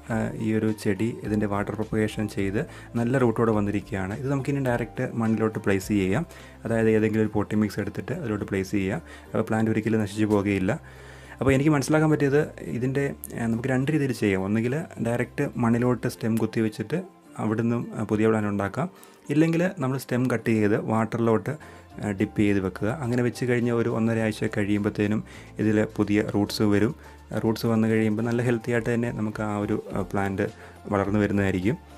ആ, ഈ ഒരു ചെടി ഇതിൻ്റെ വാട്ടർ പ്രൊപ്പഗേഷൻ ചെയ്ത് നല്ല റൂട്ടോടെ വന്നിരിക്കുകയാണ് ഇത് നമുക്കിനി ഡയറക്റ്റ് മണ്ണിലോട്ട് പ്ലേസ് ചെയ്യാം അതായത് ഏതെങ്കിലും ഒരു പോട്ടി മിക്സ് എടുത്തിട്ട് അതിലോട്ട് പ്ലേസ് ചെയ്യാം അപ്പോൾ പ്ലാന്റ് ഒരിക്കലും നശിച്ചു പോകുകയില്ല അപ്പോൾ എനിക്ക് മനസ്സിലാക്കാൻ പറ്റിയത് ഇതിൻ്റെ ആ, നമുക്ക് രണ്ട് രീതിയിൽ ചെയ്യാം ഒന്നുകിൽ ഡയറക്റ്റ് മണ്ണിലോട്ട് സ്റ്റെം കുത്തി വെച്ചിട്ട് അവിടുന്ന് പുതിയ പ്ലാൻ ഉണ്ടാക്കാം ഇല്ലെങ്കിൽ നമ്മൾ സ്റ്റെം കട്ട് ചെയ്ത് വാട്ടറിലോട്ട് ഡിപ്പ് ചെയ്ത് വെക്കുക അങ്ങനെ വെച്ച് കഴിഞ്ഞ് ഒരു ഒന്നര ആഴ്ച കഴിയുമ്പോഴത്തേനും ഇതിൽ പുതിയ റൂട്ട്സ് വരും റൂട്ട്സ് വന്നു കഴിയുമ്പോൾ നല്ല ഹെൽത്തി ആയിട്ട് തന്നെ നമുക്ക് ആ ഒരു പ്ലാന്റ് വളർന്നു വരുന്നതായിരിക്കും